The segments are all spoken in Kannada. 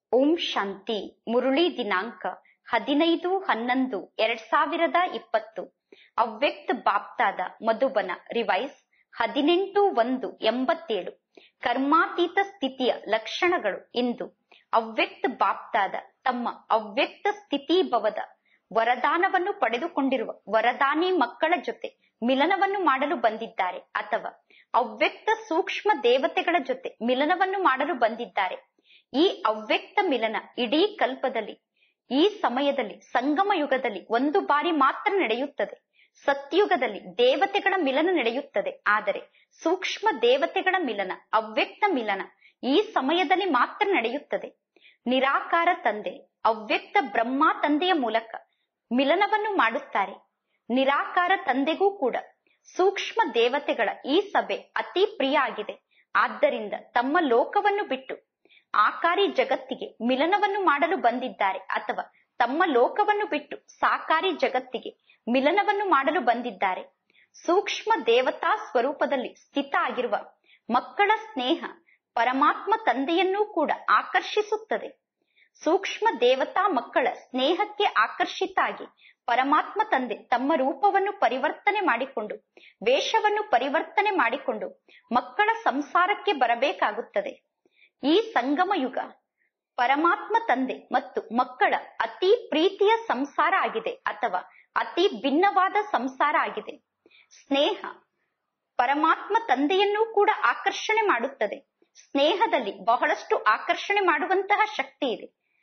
ಓಂ ಶಾಂತಿ ಮುರುಳಿ ದಿನಾಂಕ ಹದಿನೈದು ಹನ್ನೊಂದು ಎರಡ್ ಸಾವಿರದ ಇಪ್ಪತ್ತು ಅವ್ಯಕ್ತ ಬಾಪ್ತಾದ ಮಧುಬನ ರಿವೈಸ್ ಹದಿನೆಂಟು ಒಂದು ಎಂಬತ್ತೇಳು ಕರ್ಮಾತೀತ ಸ್ಥಿತಿಯ ಲಕ್ಷಣಗಳು ಇಂದು ಅವ್ಯಕ್ತ ಬಾಪ್ತಾದ ತಮ್ಮ ಅವ್ಯಕ್ತ ಸ್ಥಿತಿಭವದ ವರದಾನವನ್ನು ಪಡೆದುಕೊಂಡಿರುವ ವರದಾನಿ ಮಕ್ಕಳ ಜೊತೆ ಮಿಲನವನ್ನು ಮಾಡಲು ಬಂದಿದ್ದಾರೆ ಅಥವಾ ಅವ್ಯಕ್ತ ಸೂಕ್ಷ್ಮ ದೇವತೆಗಳ ಜೊತೆ ಮಿಲನವನ್ನು ಮಾಡಲು ಬಂದಿದ್ದಾರೆ ಈ ಅವ್ಯಕ್ತ ಮಿಲನ ಇಡೀ ಕಲ್ಪದಲ್ಲಿ ಈ ಸಮಯದಲ್ಲಿ ಸಂಗಮ ಯುಗದಲ್ಲಿ ಒಂದು ಬಾರಿ ಮಾತ್ರ ನಡೆಯುತ್ತದೆ ಸತ್ಯುಗದಲ್ಲಿ ದೇವತೆಗಳ ಮಿಲನ ನಡೆಯುತ್ತದೆ ಆದರೆ ಸೂಕ್ಷ್ಮ ದೇವತೆಗಳ ಮಿಲನ ಅವ್ಯಕ್ತ ಮಿಲನ ಈ ಸಮಯದಲ್ಲಿ ಮಾತ್ರ ನಡೆಯುತ್ತದೆ ನಿರಾಕಾರ ತಂದೆ ಅವ್ಯಕ್ತ ಬ್ರಹ್ಮ ತಂದೆಯ ಮೂಲಕ ಮಿಲನವನ್ನು ಮಾಡುತ್ತಾರೆ ನಿರಾಕಾರ ತಂದೆಗೂ ಕೂಡ ಸೂಕ್ಷ್ಮ ದೇವತೆಗಳ ಈ ಸಭೆ ಅತಿ ಪ್ರಿಯ ಆಗಿದೆ ಆದ್ದರಿಂದ ತಮ್ಮ ಲೋಕವನ್ನು ಬಿಟ್ಟು ಆಕಾರಿ ಜಗತ್ತಿಗೆ ಮಿಲನವನ್ನು ಮಾಡಲು ಬಂದಿದ್ದಾರೆ ಅಥವಾ ತಮ್ಮ ಲೋಕವನ್ನು ಬಿಟ್ಟು ಸಾಕಾರಿ ಜಗತ್ತಿಗೆ ಮಿಲನವನ್ನು ಮಾಡಲು ಬಂದಿದ್ದಾರೆ ಸೂಕ್ಷ್ಮ ದೇವತಾ ಸ್ವರೂಪದಲ್ಲಿ ಸ್ಥಿತ ಆಗಿರುವ ಮಕ್ಕಳ ಸ್ನೇಹ ಪರಮಾತ್ಮ ತಂದೆಯನ್ನೂ ಕೂಡ ಆಕರ್ಷಿಸುತ್ತದೆ ಸೂಕ್ಷ್ಮ ದೇವತಾ ಮಕ್ಕಳ ಸ್ನೇಹಕ್ಕೆ ಆಕರ್ಷಿತ ಆಗಿ ಪರಮಾತ್ಮ ತಂದೆ ತಮ್ಮ ರೂಪವನ್ನು ಪರಿವರ್ತನೆ ಮಾಡಿಕೊಂಡು ವೇಷವನ್ನು ಪರಿವರ್ತನೆ ಮಾಡಿಕೊಂಡು ಮಕ್ಕಳ ಸಂಸಾರಕ್ಕೆ ಬರಬೇಕಾಗುತ್ತದೆ ಈ ಸಂಗಮ ಯುಗ ಪರಮಾತ್ಮ ತಂದೆ ಮತ್ತು ಮಕ್ಕಳ ಅತಿ ಪ್ರೀತಿಯ ಸಂಸಾರ ಆಗಿದೆ ಅಥವಾ ಅತಿ ಭಿನ್ನವಾದ ಸಂಸಾರ ಆಗಿದೆ ಸ್ನೇಹ ಪರಮಾತ್ಮ ತಂದೆಯನ್ನೂ ಕೂಡ ಆಕರ್ಷಣೆ ಮಾಡುತ್ತದೆ ಸ್ನೇಹದಲ್ಲಿ ಬಹಳಷ್ಟು ಆಕರ್ಷಣೆ ಮಾಡುವಂತಹ ಶಕ್ತಿ ಇದೆ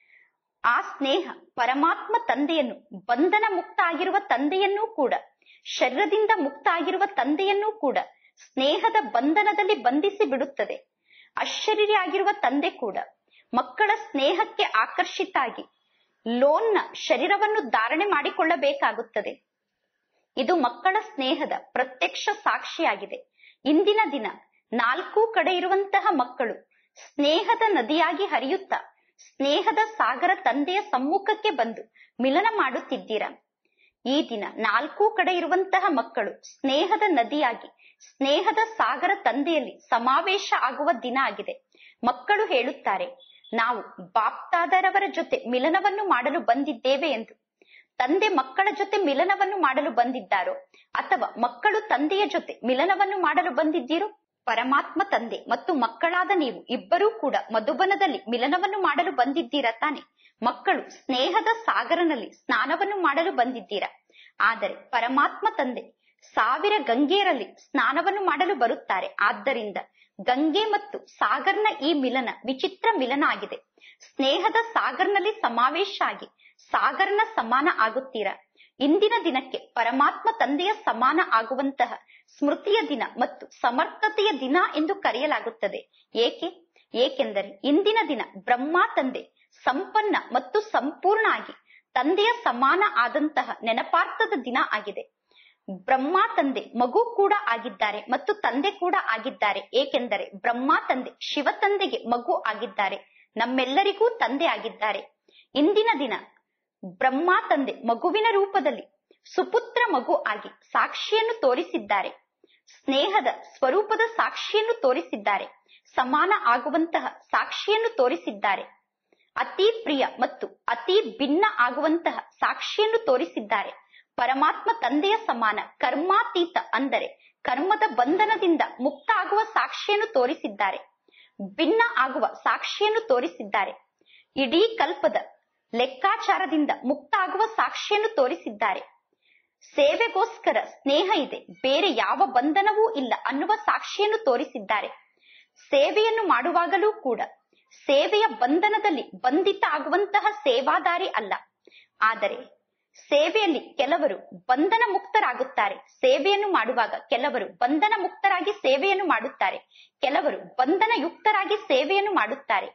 ಆ ಸ್ನೇಹ ಪರಮಾತ್ಮ ತಂದೆಯನ್ನು ಬಂಧನ ಮುಕ್ತ ಆಗಿರುವ ತಂದೆಯನ್ನೂ ಕೂಡ ಶರೀರದಿಂದ ಮುಕ್ತ ಆಗಿರುವ ತಂದೆಯನ್ನೂ ಕೂಡ ಸ್ನೇಹದ ಬಂಧನದಲ್ಲಿ ಬಂಧಿಸಿ ಬಿಡುತ್ತದೆ ಅಶರೀರಿ ಆಗಿರುವ ತಂದೆ ಕೂಡ ಮಕ್ಕಳ ಸ್ನೇಹಕ್ಕೆ ಆಕರ್ಷಿತ ಆಗಿ ಲೋನ್ನ ಶರೀರವನ್ನು ಧಾರಣೆ ಮಾಡಿಕೊಳ್ಳಬೇಕಾಗುತ್ತದೆ ಇದು ಮಕ್ಕಳ ಸ್ನೇಹದ ಪ್ರತ್ಯಕ್ಷ ಸಾಕ್ಷಿಯಾಗಿದೆ ಇಂದಿನ ದಿನ ನಾಲ್ಕು ಕಡೆ ಇರುವಂತಹ ಮಕ್ಕಳು ಸ್ನೇಹದ ನದಿಯಾಗಿ ಹರಿಯುತ್ತಾ ಸ್ನೇಹದ ಸಾಗರ ತಂದೆಯ ಸಮ್ಮುಖಕ್ಕೆ ಬಂದು ಮಿಲನ ಮಾಡುತ್ತಿದ್ದೀರಾ ಈ ದಿನ ನಾಲ್ಕು ಕಡೆ ಇರುವಂತಹ ಮಕ್ಕಳು ಸ್ನೇಹದ ನದಿಯಾಗಿ ಸ್ನೇಹದ ಸಾಗರ ತಂದೆಯಲ್ಲಿ ಸಮಾವೇಶ ಆಗುವ ದಿನ ಆಗಿದೆ ಮಕ್ಕಳು ಹೇಳುತ್ತಾರೆ ನಾವು ಬಾಪ್ತಾದರವರ ಜೊತೆ ಮಿಲನವನ್ನು ಮಾಡಲು ಬಂದಿದ್ದೇವೆ ಎಂದು ತಂದೆ ಮಕ್ಕಳ ಜೊತೆ ಮಿಲನವನ್ನು ಮಾಡಲು ಬಂದಿದ್ದಾರೋ ಅಥವಾ ಮಕ್ಕಳು ತಂದೆಯ ಜೊತೆ ಮಿಲನವನ್ನು ಮಾಡಲು ಬಂದಿದ್ದೀರೋ ಪರಮಾತ್ಮ ತಂದೆ ಮತ್ತು ಮಕ್ಕಳಾದ ನೀವು ಇಬ್ಬರೂ ಕೂಡ ಮಧುಬನದಲ್ಲಿ ಮಿಲನವನ್ನು ಮಾಡಲು ಬಂದಿದ್ದೀರಾ ತಾನೆ ಮಕ್ಕಳು ಸ್ನೇಹದ ಸಾಗರನಲ್ಲಿ ಸ್ನಾನವನ್ನು ಮಾಡಲು ಬಂದಿದ್ದೀರಾ ಆದರೆ ಪರಮಾತ್ಮ ತಂದೆ ಸಾವಿರ ಗಂಗೆಯರಲ್ಲಿ ಸ್ನಾನವನ್ನು ಮಾಡಲು ಬರುತ್ತಾರೆ ಆದ್ದರಿಂದ ಗಂಗೆ ಮತ್ತು ಸಾಗರ್ನ ಈ ಮಿಲನ ವಿಚಿತ್ರ ಮಿಲನ ಆಗಿದೆ ಸ್ನೇಹದ ಸಾಗರ್ನಲ್ಲಿ ಸಮಾವೇಶ ಆಗಿ ಸಾಗರ್ನ ಸಮಾನ ಆಗುತ್ತೀರಾ ಇಂದಿನ ದಿನಕ್ಕೆ ಪರಮಾತ್ಮ ತಂದೆಯ ಸಮಾನ ಆಗುವಂತಹ ಸ್ಮೃತಿಯ ದಿನ ಮತ್ತು ಸಮರ್ಥತೆಯ ದಿನ ಎಂದು ಕರೆಯಲಾಗುತ್ತದೆ ಏಕೆ ಏಕೆಂದರೆ ಇಂದಿನ ದಿನ ಬ್ರಹ್ಮ ತಂದೆ ಸಂಪನ್ನ ಮತ್ತು ಸಂಪೂರ್ಣ ಆಗಿ ತಂದೆಯ ಸಮಾನ ಆದಂತಹ ನೆನಪಾರ್ಥದ ದಿನ ಆಗಿದೆ ಬ್ರಹ್ಮ ತಂದೆ ಮಗು ಕೂಡ ಆಗಿದ್ದಾರೆ ಮತ್ತು ತಂದೆ ಕೂಡ ಆಗಿದ್ದಾರೆ ಏಕೆಂದರೆ ಬ್ರಹ್ಮ ತಂದೆ ಶಿವ ತಂದೆಗೆ ಮಗು ಆಗಿದ್ದಾರೆ ನಮ್ಮೆಲ್ಲರಿಗೂ ತಂದೆ ಆಗಿದ್ದಾರೆ ಇಂದಿನ ದಿನ ಬ್ರಹ್ಮ ತಂದೆ ಮಗುವಿನ ರೂಪದಲ್ಲಿ ಸುಪುತ್ರ ಮಗು ಆಗಿ ಸಾಕ್ಷಿಯನ್ನು ತೋರಿಸಿದ್ದಾರೆ ಸ್ನೇಹದ ಸ್ವರೂಪದ ಸಾಕ್ಷಿಯನ್ನು ತೋರಿಸಿದ್ದಾರೆ ಸಮಾನ ಆಗುವಂತಹ ಸಾಕ್ಷಿಯನ್ನು ತೋರಿಸಿದ್ದಾರೆ ಅತಿ ಪ್ರಿಯ ಮತ್ತು ಅತಿ ಭಿನ್ನ ಆಗುವಂತಹ ಸಾಕ್ಷಿಯನ್ನು ತೋರಿಸಿದ್ದಾರೆ ಪರಮಾತ್ಮ ತಂದೆಯ ಸಮಾನ ಕರ್ಮಾತೀತ ಅಂದರೆ ಕರ್ಮದ ಬಂಧನದಿಂದ ಮುಕ್ತ ಆಗುವ ಸಾಕ್ಷಿಯನ್ನು ತೋರಿಸಿದ್ದಾರೆ ಭಿನ್ನ ಆಗುವ ಸಾಕ್ಷಿಯನ್ನು ತೋರಿಸಿದ್ದಾರೆ ಇಡೀ ಕಲ್ಪದ ಲೆಕ್ಕಾಚಾರದಿಂದ ಮುಕ್ತ ಆಗುವ ಸಾಕ್ಷಿಯನ್ನು ತೋರಿಸಿದ್ದಾರೆ ಸೇವೆಗೋಸ್ಕರ ಸ್ನೇಹ ಇದೆ ಬೇರೆ ಯಾವ ಬಂಧನವೂ ಇಲ್ಲ ಅನ್ನುವ ಸಾಕ್ಷಿಯನ್ನು ತೋರಿಸಿದ್ದಾರೆ ಸೇವೆಯನ್ನು ಮಾಡುವಾಗಲೂ ಕೂಡ ಸೇವೆಯ ಬಂಧನದಲ್ಲಿ ಬಂಧಿತ ಆಗುವಂತಹ ಸೇವಾದಾರಿ ಅಲ್ಲ ಆದರೆ ಸೇವೆಯಲ್ಲಿ ಕೆಲವರು ಬಂಧನ ಮುಕ್ತರಾಗುತ್ತಾರೆ ಸೇವೆಯನ್ನು ಮಾಡುವಾಗ ಕೆಲವರು ಬಂಧನ ಮುಕ್ತರಾಗಿ ಸೇವೆಯನ್ನು ಮಾಡುತ್ತಾರೆ ಕೆಲವರು ಬಂಧನ ಯುಕ್ತರಾಗಿ ಸೇವೆಯನ್ನು ಮಾಡುತ್ತಾರೆ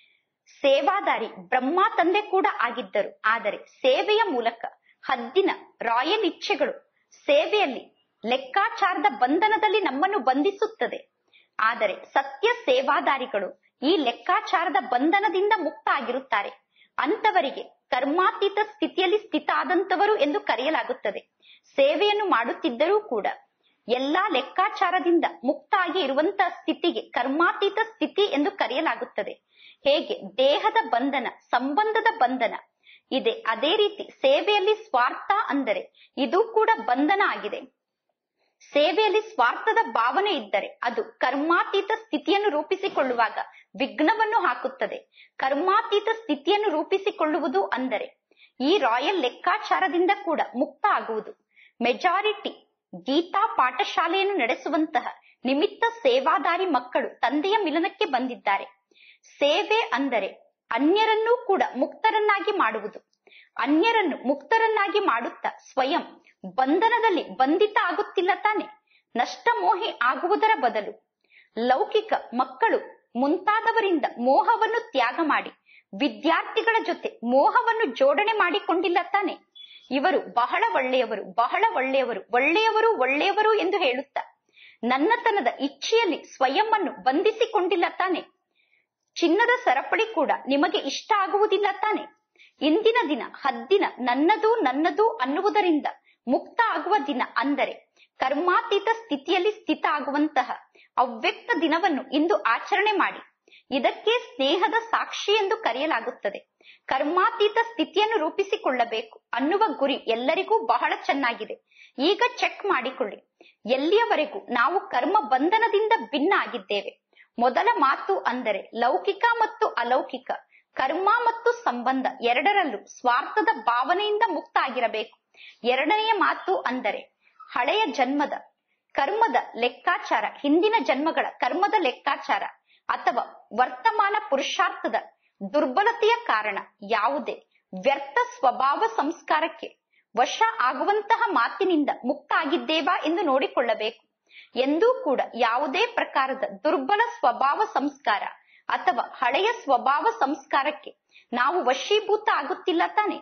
ಸೇವಾದಾರಿ ಬ್ರಹ್ಮ ತಂದೆ ಕೂಡ ಆಗಿದ್ದರು ಆದರೆ ಸೇವೆಯ ಮೂಲಕ ಹದ್ದಿನ ರಾಯಲ್ ಇಚ್ಛೆಗಳು ಸೇವೆಯಲ್ಲಿ ಲೆಕ್ಕಾಚಾರದ ಬಂಧನದಲ್ಲಿ ನಮ್ಮನ್ನು ಬಂಧಿಸುತ್ತದೆ ಆದರೆ ಸತ್ಯ ಸೇವಾದಾರಿಗಳು ಈ ಲೆಕ್ಕಾಚಾರದ ಬಂಧನದಿಂದ ಮುಕ್ತ ಆಗಿರುತ್ತಾರೆ ಅಂತವರಿಗೆ ಕರ್ಮಾತೀತ ಸ್ಥಿತಿಯಲ್ಲಿ ಸ್ಥಿತ ಆದಂತವರು ಎಂದು ಕರೆಯಲಾಗುತ್ತದೆ ಸೇವೆಯನ್ನು ಮಾಡುತ್ತಿದ್ದರೂ ಕೂಡ ಎಲ್ಲಾ ಲೆಕ್ಕಾಚಾರದಿಂದ ಮುಕ್ತ ಆಗಿ ಇರುವಂತಹ ಸ್ಥಿತಿಗೆ ಕರ್ಮಾತೀತ ಸ್ಥಿತಿ ಎಂದು ಕರೆಯಲಾಗುತ್ತದೆ ಹೇಗೆ ದೇಹದ ಬಂಧನ ಸಂಬಂಧದ ಬಂಧನ ಇದೆ ಅದೇ ರೀತಿ ಸೇವೆಯಲ್ಲಿ ಸ್ವಾರ್ಥ ಅಂದರೆ ಇದು ಕೂಡ ಬಂಧನ ಆಗಿದೆ ಸೇವೆಯಲ್ಲಿ ಸ್ವಾರ್ಥದ ಭಾವನೆ ಇದ್ದರೆ ಅದು ಕರ್ಮಾತೀತ ಸ್ಥಿತಿಯನ್ನು ರೂಪಿಸಿಕೊಳ್ಳುವಾಗ ವಿಘ್ನವನ್ನು ಹಾಕುತ್ತದೆ ಕರ್ಮಾತೀತ ಸ್ಥಿತಿಯನ್ನು ರೂಪಿಸಿಕೊಳ್ಳುವುದು ಅಂದರೆ ಈ ರಾಯಲ್ ಲೆಕ್ಕಾಚಾರದಿಂದ ಕೂಡ ಮುಕ್ತ ಆಗುವುದು ಮೆಜಾರಿಟಿ ಗೀತಾ ಪಾಠಶಾಲೆಯನ್ನು ನಡೆಸುವಂತಹ ನಿಮಿತ್ತ ಸೇವಾದಾರಿ ಮಕ್ಕಳು ತಂದೆಯ ಮಿಲನಕ್ಕೆ ಬಂದಿದ್ದಾರೆ ಸೇವೆ ಅಂದರೆ ಅನ್ಯರನ್ನೂ ಕೂಡ ಮುಕ್ತರನ್ನಾಗಿ ಮಾಡುವುದು ಅನ್ಯರನ್ನು ಮುಕ್ತರನ್ನಾಗಿ ಮಾಡುತ್ತಾ ಸ್ವಯಂ ಬಂಧನದಲ್ಲಿ ಬಂಧಿತ ಆಗುತ್ತಿಲ್ಲ ತಾನೆ ನಷ್ಟಮೋಹಿ ಆಗುವುದರ ಬದಲು ಲೌಕಿಕ ಮಕ್ಕಳು ಮುಂತಾದವರಿಂದ ಮೋಹವನ್ನು ತ್ಯಾಗ ಮಾಡಿ ವಿದ್ಯಾರ್ಥಿಗಳ ಜೊತೆ ಮೋಹವನ್ನು ಜೋಡಣೆ ಮಾಡಿಕೊಂಡಿಲ್ಲ ತಾನೆ ಇವರು ಬಹಳ ಒಳ್ಳೆಯವರು ಬಹಳ ಒಳ್ಳೆಯವರು ಒಳ್ಳೆಯವರು ಒಳ್ಳೆಯವರು ಎಂದು ಹೇಳುತ್ತಾ ನನ್ನತನದ ಇಚ್ಛೆಯಲ್ಲಿ ಸ್ವಯಂವನ್ನು ಬಂಧಿಸಿಕೊಂಡಿಲ್ಲ ತಾನೆ ಚಿನ್ನದ ಸರಪಳಿ ಕೂಡ ನಿಮಗೆ ಇಷ್ಟ ಆಗುವುದಿಲ್ಲ ತಾನೆ ಇಂದಿನ ದಿನ ಹದ್ದಿನ ನನ್ನದು ನನ್ನದು ಅನ್ನುವುದರಿಂದ ಮುಕ್ತ ಆಗುವ ದಿನ ಅಂದರೆ ಕರ್ಮಾತೀತ ಸ್ಥಿತಿಯಲ್ಲಿ ಸ್ಥಿತ ಆಗುವಂತಹ ಅವ್ಯಕ್ತ ದಿನವನ್ನು ಇಂದು ಆಚರಣೆ ಮಾಡಿ ಇದಕ್ಕೆ ಸ್ನೇಹದ ಸಾಕ್ಷಿ ಎಂದು ಕರೆಯಲಾಗುತ್ತದೆ ಕರ್ಮಾತೀತ ಸ್ಥಿತಿಯನ್ನು ರೂಪಿಸಿಕೊಳ್ಳಬೇಕು ಅನ್ನುವ ಗುರಿ ಎಲ್ಲರಿಗೂ ಬಹಳ ಚೆನ್ನಾಗಿದೆ ಈಗ ಚೆಕ್ ಮಾಡಿಕೊಳ್ಳಿ ಎಲ್ಲಿಯವರೆಗೂ ನಾವು ಕರ್ಮ ಬಂಧನದಿಂದ ಭಿನ್ನ ಆಗಿದ್ದೇವೆ ಮೊದಲ ಮಾತು ಅಂದರೆ ಲೌಕಿಕ ಮತ್ತು ಅಲೌಕಿಕ ಕರ್ಮ ಮತ್ತು ಸಂಬಂಧ ಎರಡರಲ್ಲೂ ಸ್ವಾರ್ಥದ ಭಾವನೆಯಿಂದ ಮುಕ್ತ ಆಗಿರಬೇಕು ಎರಡನೆಯ ಮಾತು ಅಂದರೆ ಹಳೆಯ ಜನ್ಮದ ಕರ್ಮದ ಲೆಕ್ಕಾಚಾರ ಹಿಂದಿನ ಜನ್ಮಗಳ ಕರ್ಮದ ಲೆಕ್ಕಾಚಾರ ಅಥವಾ ವರ್ತಮಾನ ಪುರುಷಾರ್ಥದ ದುರ್ಬಲತೆಯ ಕಾರಣ ಯಾವುದೇ ವ್ಯರ್ಥ ಸ್ವಭಾವ ಸಂಸ್ಕಾರಕ್ಕೆ ವಶ ಆಗುವಂತಹ ಮಾತಿನಿಂದ ಮುಕ್ತ ಆಗಿದ್ದೇವಾ ಎಂದು ನೋಡಿಕೊಳ್ಳಬೇಕು ಎಂದೂ ಕೂಡ ಯಾವುದೇ ಪ್ರಕಾರದ ದುರ್ಬಲ ಸ್ವಭಾವ ಸಂಸ್ಕಾರ ಅಥವಾ ಹಳೆಯ ಸ್ವಭಾವ ಸಂಸ್ಕಾರಕ್ಕೆ ನಾವು ವಶೀಭೂತ ಆಗುತ್ತಿಲ್ಲ ತಾನೆ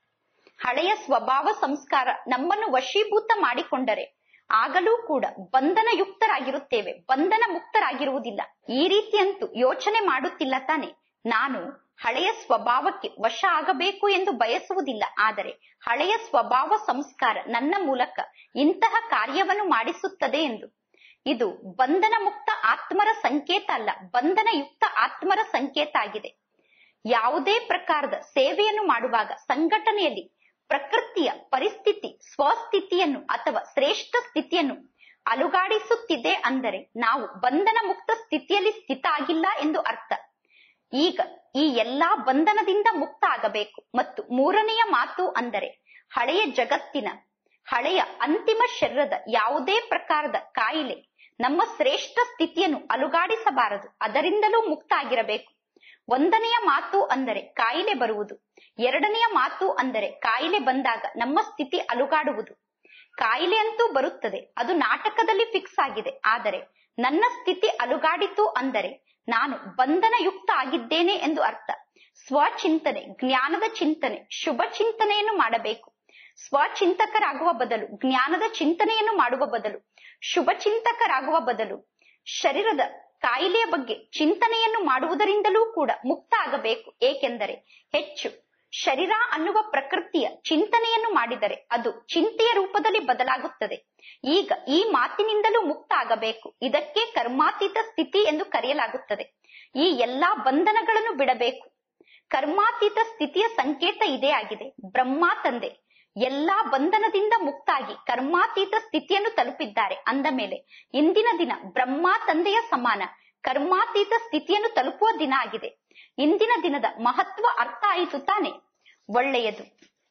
ಹಳೆಯ ಸ್ವಭಾವ ಸಂಸ್ಕಾರ ನಮ್ಮನ್ನು ವಶೀಭೂತ ಮಾಡಿಕೊಂಡರೆ ಆಗಲೂ ಕೂಡ ಬಂಧನಯುಕ್ತರಾಗಿರುತ್ತೇವೆ ಬಂಧನ ಮುಕ್ತರಾಗಿರುವುದಿಲ್ಲ ಈ ರೀತಿಯಂತೂ ಯೋಚನೆ ಮಾಡುತ್ತಿಲ್ಲ ತಾನೆ ನಾನು ಹಳೆಯ ಸ್ವಭಾವಕ್ಕೆ ವಶ ಆಗಬೇಕು ಎಂದು ಬಯಸುವುದಿಲ್ಲ ಆದರೆ ಹಳೆಯ ಸ್ವಭಾವ ಸಂಸ್ಕಾರ ನನ್ನ ಮೂಲಕ ಇಂತಹ ಕಾರ್ಯವನ್ನು ಮಾಡಿಸುತ್ತದೆ ಎಂದು ಇದು ಬಂಧನ ಮುಕ್ತ ಆತ್ಮರ ಸಂಕೇತ ಅಲ್ಲ ಬಂಧನಯುಕ್ತ ಆತ್ಮರ ಸಂಕೇತ ಆಗಿದೆ ಯಾವುದೇ ಪ್ರಕಾರದ ಸೇವೆಯನ್ನು ಮಾಡುವಾಗ ಸಂಘಟನೆಯಲ್ಲಿ ಪ್ರಕೃತಿಯ ಪರಿಸ್ಥಿತಿ ಸ್ವಸ್ಥಿತಿಯನ್ನು ಅಥವಾ ಶ್ರೇಷ್ಠ ಸ್ಥಿತಿಯನ್ನು ಅಲುಗಾಡಿಸುತ್ತಿದೆ ಅಂದರೆ ನಾವು ಬಂಧನ ಮುಕ್ತ ಸ್ಥಿತಿಯಲ್ಲಿ ಸ್ಥಿತ ಆಗಿಲ್ಲ ಎಂದು ಅರ್ಥ ಈಗ ಈ ಎಲ್ಲಾ ಬಂಧನದಿಂದ ಮುಕ್ತ ಆಗಬೇಕು ಮತ್ತು ಮೂರನೆಯ ಮಾತು ಅಂದರೆ ಹಳೆಯ ಜಗತ್ತಿನ ಹಳೆಯ ಅಂತಿಮ ಶರೀರದ ಯಾವುದೇ ಪ್ರಕಾರದ ಕಾಯಿಲೆ ನಮ್ಮ ಶ್ರೇಷ್ಠ ಸ್ಥಿತಿಯನ್ನು ಅಲುಗಾಡಿಸಬಾರದು ಅದರಿಂದಲೂ ಮುಕ್ತ ಆಗಿರಬೇಕು ಒಂದನೆಯ ಮಾತು ಅಂದರೆ ಕಾಯಿಲೆ ಬರುವುದು ಎರಡನೆಯ ಮಾತು ಅಂದರೆ ಕಾಯಿಲೆ ಬಂದಾಗ ನಮ್ಮ ಸ್ಥಿತಿ ಅಲುಗಾಡುವುದು ಕಾಯಿಲೆ ಅಂತೂ ಬರುತ್ತದೆ ಅದು ನಾಟಕದಲ್ಲಿ ಫಿಕ್ಸ್ ಆಗಿದೆ ಆದರೆ ನನ್ನ ಸ್ಥಿತಿ ಅಲುಗಾಡಿತು ಅಂದರೆ ನಾನು ಬಂಧನಯುಕ್ತ ಆಗಿದ್ದೇನೆ ಎಂದು ಅರ್ಥ ಸ್ವಚಿಂತನೆ ಜ್ಞಾನದ ಚಿಂತನೆ ಶುಭ ಚಿಂತನೆಯನ್ನು ಮಾಡಬೇಕು ಸ್ವಚಿಂತಕರಾಗುವ ಬದಲು ಜ್ಞಾನದ ಚಿಂತನೆಯನ್ನು ಮಾಡುವ ಬದಲು ಶುಭ ಚಿಂತಕರಾಗುವ ಬದಲು ಶರೀರದ ಕಾಯಿಲೆಯ ಬಗ್ಗೆ ಚಿಂತನೆಯನ್ನು ಮಾಡುವುದರಿಂದಲೂ ಕೂಡ ಮುಕ್ತ ಆಗಬೇಕು ಏಕೆಂದರೆ ಹೆಚ್ಚು ಶರೀರ ಅನ್ನುವ ಪ್ರಕೃತಿಯ ಚಿಂತನೆಯನ್ನು ಮಾಡಿದರೆ ಅದು ಚಿಂತೆಯ ರೂಪದಲ್ಲಿ ಬದಲಾಗುತ್ತದೆ ಈಗ ಈ ಮಾತಿನಿಂದಲೂ ಮುಕ್ತ ಆಗಬೇಕು ಇದಕ್ಕೆ ಕರ್ಮಾತೀತ ಸ್ಥಿತಿ ಎಂದು ಕರೆಯಲಾಗುತ್ತದೆ ಈ ಎಲ್ಲಾ ಬಂಧನಗಳನ್ನು ಬಿಡಬೇಕು ಕರ್ಮಾತೀತ ಸ್ಥಿತಿಯ ಸಂಕೇತ ಇದೇ ಆಗಿದೆ ಬ್ರಹ್ಮ ತಂದೆ ಎಲ್ಲಾ ಬಂಧನದಿಂದ ಮುಕ್ತಾಗಿ ಕರ್ಮಾತೀತ ಸ್ಥಿತಿಯನ್ನು ತಲುಪಿದ್ದಾರೆ ಅಂದ ಮೇಲೆ ಇಂದಿನ ದಿನ ಬ್ರಹ್ಮ ತಂದೆಯ ಸಮಾನ ಕರ್ಮಾತೀತ ಸ್ಥಿತಿಯನ್ನು ತಲುಪುವ ದಿನ ಆಗಿದೆ ಇಂದಿನ ದಿನದ ಮಹತ್ವ ಅರ್ಥ ಆಯಿತು ತಾನೆ ಒಳ್ಳೆಯದು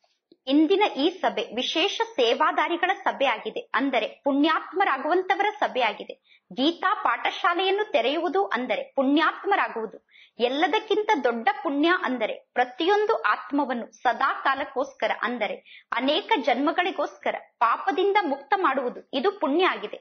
ಇಂದಿನ ಈ ಸಭೆ ವಿಶೇಷ ಸೇವಾದಾರಿಗಳ ಸಭೆ ಆಗಿದೆ ಅಂದರೆ ಪುಣ್ಯಾತ್ಮರಾಗುವಂತವರ ಸಭೆ ಆಗಿದೆ ಗೀತಾ ಪಾಠಶಾಲೆಯನ್ನು ತೆರೆಯುವುದು ಅಂದರೆ ಪುಣ್ಯಾತ್ಮರಾಗುವುದು ಎಲ್ಲದಕ್ಕಿಂತ ದೊಡ್ಡ ಪುಣ್ಯ ಅಂದರೆ ಪ್ರತಿಯೊಂದು ಆತ್ಮವನ್ನು ಸದಾ ಕಾಲಕ್ಕೋಸ್ಕರ ಅಂದರೆ ಅನೇಕ ಜನ್ಮಗಳಿಗೋಸ್ಕರ ಪಾಪದಿಂದ ಮುಕ್ತ ಮಾಡುವುದು ಇದು ಪುಣ್ಯ ಆಗಿದೆ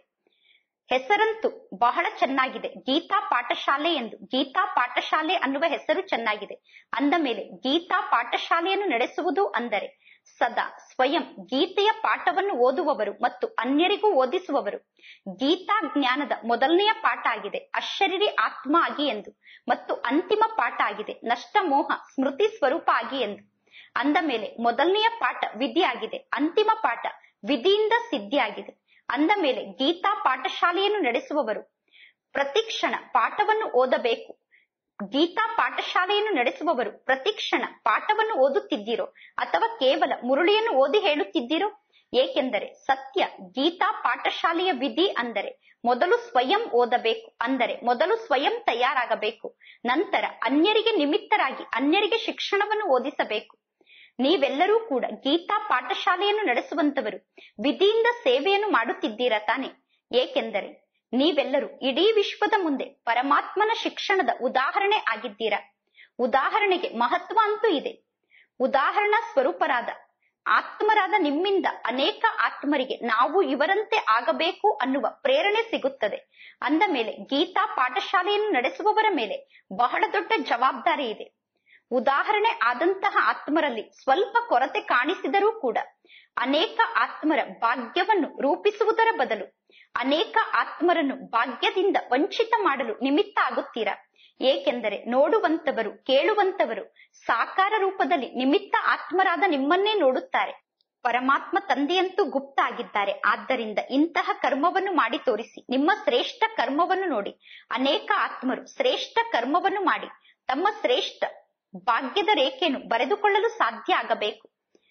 ಹೆಸರಂತೂ ಬಹಳ ಚೆನ್ನಾಗಿದೆ ಗೀತಾ ಪಾಠಶಾಲೆ ಎಂದು ಗೀತಾ ಪಾಠಶಾಲೆ ಅನ್ನುವ ಹೆಸರು ಚೆನ್ನಾಗಿದೆ ಅಂದ ಮೇಲೆ ಗೀತಾ ಪಾಠಶಾಲೆಯನ್ನು ನಡೆಸುವುದು ಅಂದರೆ ಸದಾ ಸ್ವಯಂ ಗೀತೆಯ ಪಾಠವನ್ನು ಓದುವವರು ಮತ್ತು ಅನ್ಯರಿಗೂ ಓದಿಸುವವರು ಗೀತಾ ಜ್ಞಾನದ ಮೊದಲನೆಯ ಪಾಠ ಆಗಿದೆ ಅಶರೀರಿ ಆತ್ಮ ಆಗಿ ಎಂದು ಮತ್ತು ಅಂತಿಮ ಪಾಠ ಆಗಿದೆ ನಷ್ಟ ಮೋಹ ಸ್ಮೃತಿ ಸ್ವರೂಪ ಆಗಿ ಎಂದು ಅಂದ ಮೇಲೆ ಮೊದಲನೆಯ ಪಾಠ ವಿಧಿ ಆಗಿದೆ ಅಂತಿಮ ಪಾಠ ವಿಧಿಯಿಂದ ಸಿದ್ಧಿಯಾಗಿದೆ ಅಂದ ಮೇಲೆ ಗೀತಾ ಪಾಠಶಾಲೆಯನ್ನು ನಡೆಸುವವರು ಪ್ರತಿಕ್ಷಣ ಪಾಠವನ್ನು ಓದಬೇಕು ಗೀತಾ ಪಾಠಶಾಲೆಯನ್ನು ನಡೆಸುವವರು ಪ್ರತಿಕ್ಷಣ ಪಾಠವನ್ನು ಓದುತ್ತಿದ್ದೀರೋ ಅಥವಾ ಕೇವಲ ಮುರುಳಿಯನ್ನು ಓದಿ ಹೇಳುತ್ತಿದ್ದೀರೋ ಏಕೆಂದರೆ ಸತ್ಯ ಗೀತಾ ಪಾಠಶಾಲೆಯ ವಿಧಿ ಅಂದರೆ ಮೊದಲು ಸ್ವಯಂ ಓದಬೇಕು ಅಂದರೆ ಮೊದಲು ಸ್ವಯಂ ತಯಾರಾಗಬೇಕು ನಂತರ ಅನ್ಯರಿಗೆ ನಿಮಿತ್ತರಾಗಿ ಅನ್ಯರಿಗೆ ಶಿಕ್ಷಣವನ್ನು ಓದಿಸಬೇಕು ನೀವೆಲ್ಲರೂ ಕೂಡ ಗೀತಾ ಪಾಠಶಾಲೆಯನ್ನು ನಡೆಸುವಂತವರು ವಿಧಿಯಿಂದ ಸೇವೆಯನ್ನು ಮಾಡುತ್ತಿದ್ದೀರಾ ತಾನೆ ಏಕೆಂದರೆ ನೀವೆಲ್ಲರೂ ಇಡೀ ವಿಶ್ವದ ಮುಂದೆ ಪರಮಾತ್ಮನ ಶಿಕ್ಷಣದ ಉದಾಹರಣೆ ಆಗಿದ್ದೀರಾ ಉದಾಹರಣೆಗೆ ಮಹತ್ವ ಅಂತೂ ಇದೆ ಉದಾಹರಣಾ ಸ್ವರೂಪರಾದ ಆತ್ಮರಾದ ನಿಮ್ಮಿಂದ ಅನೇಕ ಆತ್ಮರಿಗೆ ನಾವು ಇವರಂತೆ ಆಗಬೇಕು ಅನ್ನುವ ಪ್ರೇರಣೆ ಸಿಗುತ್ತದೆ ಅಂದ ಮೇಲೆ ಗೀತಾ ಪಾಠಶಾಲೆಯನ್ನು ನಡೆಸುವವರ ಮೇಲೆ ಬಹಳ ದೊಡ್ಡ ಜವಾಬ್ದಾರಿ ಇದೆ ಉದಾಹರಣೆ ಆದಂತಹ ಆತ್ಮರಲ್ಲಿ ಸ್ವಲ್ಪ ಕೊರತೆ ಕಾಣಿಸಿದರೂ ಕೂಡ ಅನೇಕ ಆತ್ಮರ ಭಾಗ್ಯವನ್ನು ರೂಪಿಸುವುದರ ಬದಲು ಅನೇಕ ಆತ್ಮರನ್ನು ಭಾಗ್ಯದಿಂದ ವಂಚಿತ ಮಾಡಲು ನಿಮಿತ್ತ ಆಗುತ್ತೀರಾ ಏಕೆಂದರೆ ನೋಡುವಂತವರು ಕೇಳುವಂತವರು ಸಾಕಾರ ರೂಪದಲ್ಲಿ ನಿಮಿತ್ತ ಆತ್ಮರಾದ ನಿಮ್ಮನ್ನೇ ನೋಡುತ್ತಾರೆ ಪರಮಾತ್ಮ ತಂದೆಯಂತೂ ಗುಪ್ತ ಆಗಿದ್ದಾರೆ ಆದ್ದರಿಂದ ಇಂತಹ ಕರ್ಮವನ್ನು ಮಾಡಿ ತೋರಿಸಿ ನಿಮ್ಮ ಶ್ರೇಷ್ಠ ಕರ್ಮವನ್ನು ನೋಡಿ ಅನೇಕ ಆತ್ಮರು ಶ್ರೇಷ್ಠ ಕರ್ಮವನ್ನು ಮಾಡಿ ತಮ್ಮ ಶ್ರೇಷ್ಠ ಭಾಗ್ಯದ ರೇಖೆಯನ್ನು ಬರೆದುಕೊಳ್ಳಲು ಸಾಧ್ಯ ಆಗಬೇಕು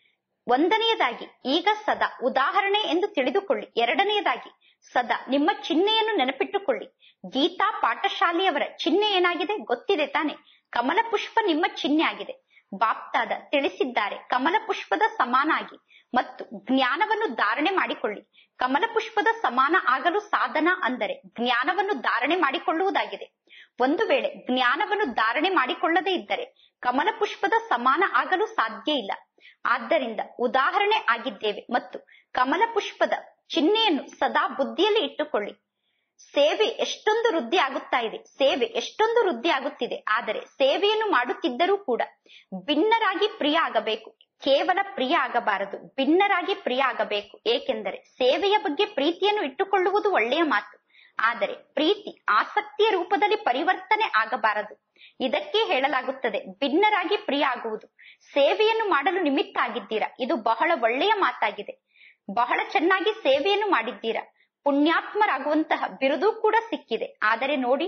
ಒಂದನೆಯದಾಗಿ ಈಗ ಸದಾ ಉದಾಹರಣೆ ಎಂದು ತಿಳಿದುಕೊಳ್ಳಿ ಎರಡನೆಯದಾಗಿ ಸದಾ ನಿಮ್ಮ ಚಿಹ್ನೆಯನ್ನು ನೆನಪಿಟ್ಟುಕೊಳ್ಳಿ ಗೀತಾ ಪಾಠಶಾಲೆಯವರ ಚಿಹ್ನೆ ಏನಾಗಿದೆ ಗೊತ್ತಿದೆ ತಾನೆ ಕಮಲ ಪುಷ್ಪ ನಿಮ್ಮ ಚಿಹ್ನೆ ಆಗಿದೆ ಬಾಪ್ತಾದ ತಿಳಿಸಿದ್ದಾರೆ ಕಮಲ ಪುಷ್ಪದ ಸಮಾನಾಗಿ ಮತ್ತು ಜ್ಞಾನವನ್ನು ಧಾರಣೆ ಮಾಡಿಕೊಳ್ಳಿ ಕಮಲ ಪುಷ್ಪದ ಸಮಾನ ಆಗಲು ಸಾಧನ ಅಂದರೆ ಜ್ಞಾನವನ್ನು ಧಾರಣೆ ಮಾಡಿಕೊಳ್ಳುವುದಾಗಿದೆ ಒಂದು ವೇಳೆ ಜ್ಞಾನವನ್ನು ಧಾರಣೆ ಮಾಡಿಕೊಳ್ಳದೇ ಇದ್ದರೆ ಕಮಲ ಪುಷ್ಪದ ಸಮಾನ ಆಗಲು ಸಾಧ್ಯ ಇಲ್ಲ ಆದ್ದರಿಂದ ಉದಾಹರಣೆ ಆಗಿದ್ದೇವೆ ಮತ್ತು ಕಮಲ ಪುಷ್ಪದ ಚಿಹ್ನೆಯನ್ನು ಸದಾ ಬುದ್ಧಿಯಲ್ಲಿ ಇಟ್ಟುಕೊಳ್ಳಿ ಸೇವೆ ಎಷ್ಟೊಂದು ವೃದ್ಧಿ ಆಗುತ್ತಾ ಇದೆ ಸೇವೆ ಎಷ್ಟೊಂದು ವೃದ್ಧಿ ಆಗುತ್ತಿದೆ ಆದರೆ ಸೇವೆಯನ್ನು ಮಾಡುತ್ತಿದ್ದರೂ ಕೂಡ ಭಿನ್ನರಾಗಿ ಪ್ರಿಯ ಆಗಬೇಕು ಕೇವಲ ಪ್ರಿಯ ಆಗಬಾರದು ಭಿನ್ನರಾಗಿ ಪ್ರಿಯ ಆಗಬೇಕು ಏಕೆಂದರೆ ಸೇವೆಯ ಬಗ್ಗೆ ಪ್ರೀತಿಯನ್ನು ಇಟ್ಟುಕೊಳ್ಳುವುದು ಒಳ್ಳೆಯ ಮಾತು ಆದರೆ ಪ್ರೀತಿ ಆಸಕ್ತಿಯ ರೂಪದಲ್ಲಿ ಪರಿವರ್ತನೆ ಆಗಬಾರದು ಇದಕ್ಕೆ ಹೇಳಲಾಗುತ್ತದೆ ಭಿನ್ನರಾಗಿ ಪ್ರಿಯ ಆಗುವುದು ಸೇವೆಯನ್ನು ಮಾಡಲು ನಿಮಿತ್ತ ಆಗಿದ್ದೀರಾ ಇದು ಬಹಳ ಒಳ್ಳೆಯ ಮಾತಾಗಿದೆ ಬಹಳ ಚೆನ್ನಾಗಿ ಸೇವೆಯನ್ನು ಮಾಡಿದ್ದೀರಾ ಪುಣ್ಯಾತ್ಮರಾಗುವಂತಹ ಬಿರುದು ಕೂಡ ಸಿಕ್ಕಿದೆ ಆದರೆ ನೋಡಿ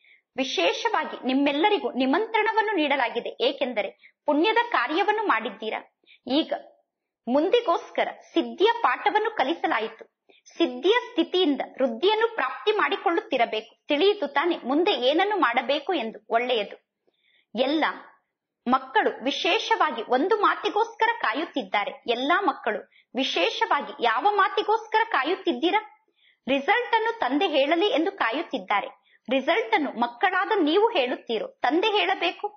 ವಿಶೇಷವಾಗಿ ನಿಮ್ಮೆಲ್ಲರಿಗೂ ನಿಮಂತ್ರಣವನ್ನು ನೀಡಲಾಗಿದೆ ಏಕೆಂದರೆ ಪುಣ್ಯದ ಕಾರ್ಯವನ್ನು ಮಾಡಿದ್ದೀರಾ ಈಗ ಮುಂದಿಗೋಸ್ಕರ ಸಿದ್ಧಿಯ ಪಾಠವನ್ನು ಕಲಿಸಲಾಯಿತು ಸಿದ್ಧಿಯ ಸ್ಥಿತಿಯಿಂದ ವೃದ್ಧಿಯನ್ನು ಪ್ರಾಪ್ತಿ ಮಾಡಿಕೊಳ್ಳುತ್ತಿರಬೇಕು ತಿಳಿಯಿತು ತಾನೆ ಮುಂದೆ ಏನನ್ನು ಮಾಡಬೇಕು ಎಂದು ಒಳ್ಳೆಯದು ಎಲ್ಲ ಮಕ್ಕಳು ವಿಶೇಷವಾಗಿ ಒಂದು ಮಾತಿಗೋಸ್ಕರ ಕಾಯುತ್ತಿದ್ದಾರೆ ಎಲ್ಲಾ ಮಕ್ಕಳು ವಿಶೇಷವಾಗಿ ಯಾವ ಮಾತಿಗೋಸ್ಕರ ಕಾಯುತ್ತಿದ್ದೀರಾ ರಿಸಲ್ಟ್ ಅನ್ನು ತಂದೆ ಹೇಳಲಿ ಎಂದು ಕಾಯುತ್ತಿದ್ದಾರೆ ರಿಸಲ್ಟ್ ಅನ್ನು ಮಕ್ಕಳಾದ ನೀವು ಹೇಳುತ್ತೀರೋ ತಂದೆ ಹೇಳಬೇಕು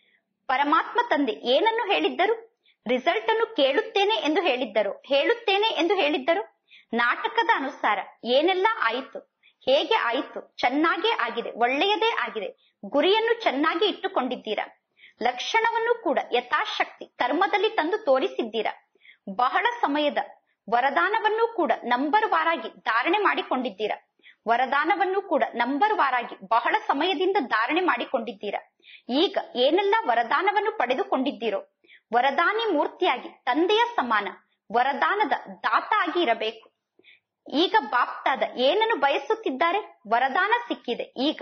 ಪರಮಾತ್ಮ ತಂದೆ ಏನನ್ನು ಹೇಳಿದ್ದರು ರಿಸಲ್ಟ್ ಅನ್ನು ಕೇಳುತ್ತೇನೆ ಎಂದು ಹೇಳಿದ್ದರು ಹೇಳುತ್ತೇನೆ ಎಂದು ಹೇಳಿದ್ದರು ನಾಟಕದ ಅನುಸಾರ ಏನೆಲ್ಲ ಆಯಿತು ಹೇಗೆ ಆಯಿತು ಚೆನ್ನಾಗೇ ಆಗಿದೆ ಒಳ್ಳೆಯದೇ ಆಗಿದೆ ಗುರಿಯನ್ನು ಚೆನ್ನಾಗಿ ಇಟ್ಟುಕೊಂಡಿದ್ದೀರಾ ಲಕ್ಷಣವನ್ನು ಕೂಡ ಯಥಾಶಕ್ತಿ ಕರ್ಮದಲ್ಲಿ ತಂದು ತೋರಿಸಿದ್ದೀರಾ ಬಹಳ ಸಮಯದ ವರದಾನವನ್ನು ಕೂಡ ನಂಬರ್ ವಾರಾಗಿ ಧಾರಣೆ ಮಾಡಿಕೊಂಡಿದ್ದೀರಾ ವರದಾನವನ್ನು ಕೂಡ ನಂಬರ್ ವಾರಾಗಿ ಬಹಳ ಸಮಯದಿಂದ ಧಾರಣೆ ಮಾಡಿಕೊಂಡಿದ್ದೀರಾ ಈಗ ಏನೆಲ್ಲ ವರದಾನವನ್ನು ಪಡೆದುಕೊಂಡಿದ್ದೀರೋ ವರದಾನಿ ಮೂರ್ತಿಯಾಗಿ ತಂದೆಯ ಸಮಾನ ವರದಾನದ ದಾತ ಆಗಿ ಇರಬೇಕು ಈಗ ಬಾಪ್ತಾದ ಏನನ್ನು ಬಯಸುತ್ತಿದ್ದಾರೆ ವರದಾನ ಸಿಕ್ಕಿದೆ ಈಗ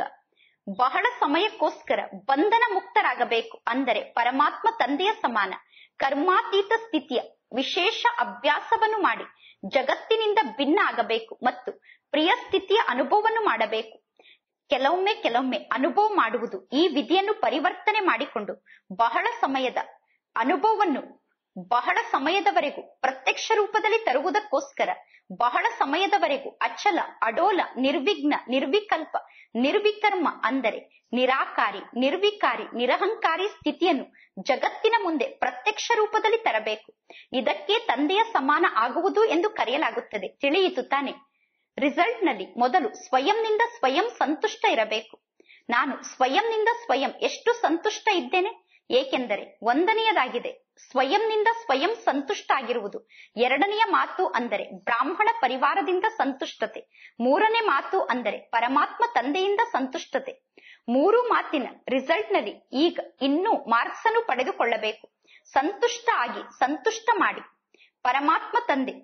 ಬಹಳ ಸಮಯಕ್ಕೋಸ್ಕರ ಬಂಧನ ಮುಕ್ತರಾಗಬೇಕು ಅಂದರೆ ಪರಮಾತ್ಮ ತಂದೆಯ ಸಮಾನ ಕರ್ಮಾತೀತ ಸ್ಥಿತಿಯ ವಿಶೇಷ ಅಭ್ಯಾಸವನ್ನು ಮಾಡಿ ಜಗತ್ತಿನಿಂದ ಭಿನ್ನ ಆಗಬೇಕು ಮತ್ತು ಪ್ರಿಯ ಸ್ಥಿತಿಯ ಅನುಭವವನ್ನು ಮಾಡಬೇಕು ಕೆಲವೊಮ್ಮೆ ಕೆಲವೊಮ್ಮೆ ಅನುಭವ ಮಾಡುವುದು ಈ ವಿಧಿಯನ್ನು ಪರಿವರ್ತನೆ ಮಾಡಿಕೊಂಡು ಬಹಳ ಸಮಯದ ಅನುಭವವನ್ನು ಬಹಳ ಸಮಯದವರೆಗೂ ಪ್ರತ್ಯಕ್ಷ ರೂಪದಲ್ಲಿ ತರುವುದಕ್ಕೋಸ್ಕರ ಬಹಳ ಸಮಯದವರೆಗೂ ಅಚಲ ಅಡೋಲ ನಿರ್ವಿಘ್ನ ನಿರ್ವಿಕಲ್ಪ ನಿರ್ವಿಕರ್ಮ ಅಂದರೆ ನಿರಾಕಾರಿ ನಿರ್ವಿಕಾರಿ ನಿರಹಂಕಾರಿ ಸ್ಥಿತಿಯನ್ನು ಜಗತ್ತಿನ ಮುಂದೆ ಪ್ರತ್ಯಕ್ಷ ರೂಪದಲ್ಲಿ ತರಬೇಕು ಇದಕ್ಕೆ ತಂದೆಯ ಸಮಾನ ಆಗುವುದು ಎಂದು ಕರೆಯಲಾಗುತ್ತದೆ ತಿಳಿಯಿತು ತಾನೆ ರಿಸಲ್ಟ್ ನಲ್ಲಿ ಮೊದಲು ಸ್ವಯಂನಿಂದ ಸ್ವಯಂ ಸಂತುಷ್ಟ ಇರಬೇಕು ನಾನು ಸ್ವಯಂನಿಂದ ಸ್ವಯಂ ಎಷ್ಟು ಸಂತುಷ್ಟ ಇದ್ದೇನೆ ಏಕೆಂದರೆ ಒಂದನೆಯದಾಗಿದೆ ಸ್ವಯಂನಿಂದ ಸ್ವಯಂ ಸಂತುಷ್ಟ ಆಗಿರುವುದು ಎರಡನೆಯ ಮಾತು ಅಂದರೆ ಬ್ರಾಹ್ಮಣ ಪರಿವಾರದಿಂದ ಸಂತುಷ್ಟತೆ ಮೂರನೇ ಮಾತು ಅಂದರೆ ಪರಮಾತ್ಮ ತಂದೆಯಿಂದ ಸಂತುಷ್ಟತೆ ಮೂರು ಮಾತಿನ ರಿಸಲ್ಟ್ ನಲ್ಲಿ ಈಗ ಇನ್ನೂ ಮಾರ್ಕ್ಸ್ ಅನ್ನು ಪಡೆದುಕೊಳ್ಳಬೇಕು ಸಂತುಷ್ಟ ಆಗಿ ಸಂತುಷ್ಟ ಮಾಡಿ ಪರಮಾತ್ಮ ತಂದೆ